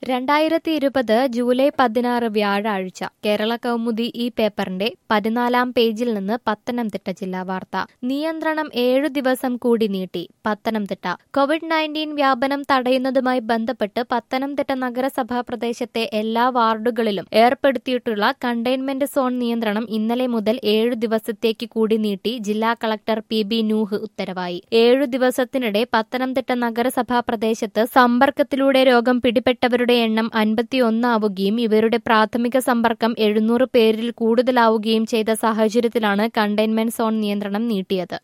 രണ്ടായിരത്തി ഇരുപത് ജൂലൈ പതിനാറ് വ്യാഴാഴ്ച കേരള കൗമുദി ഈ പേപ്പറിന്റെ പതിനാലാം പേജിൽ നിന്ന് പത്തനംതിട്ട ജില്ലാ വാർത്ത നിയന്ത്രണം ഏഴു ദിവസം കൂടി നീട്ടി പത്തനംതിട്ട കോവിഡ് നയൻറ്റീൻ വ്യാപനം തടയുന്നതുമായി ബന്ധപ്പെട്ട് പത്തനംതിട്ട നഗരസഭാ പ്രദേശത്തെ എല്ലാ വാർഡുകളിലും ഏർപ്പെടുത്തിയിട്ടുള്ള കണ്ടെയ്ൻമെന്റ് സോൺ നിയന്ത്രണം ഇന്നലെ മുതൽ ഏഴു ദിവസത്തേക്ക് കൂടി നീട്ടി ജില്ലാ കളക്ടർ പി ബി നൂഹ് ഉത്തരവായി ഏഴു ദിവസത്തിനിടെ പത്തനംതിട്ട നഗരസഭാ പ്രദേശത്ത് സമ്പർക്കത്തിലൂടെ രോഗം പിടിപെട്ടവരുടെ എണ്ണം അൻപത്തിയൊന്നാവുകയും ഇവരുടെ പ്രാഥമിക സമ്പർക്കം എഴുന്നൂറ് പേരിൽ കൂടുതലാവുകയും ചെയ്ത സാഹചര്യത്തിലാണ് കണ്ടെയ്ൻമെന്റ് സോൺ നിയന്ത്രണം നീട്ടിയത്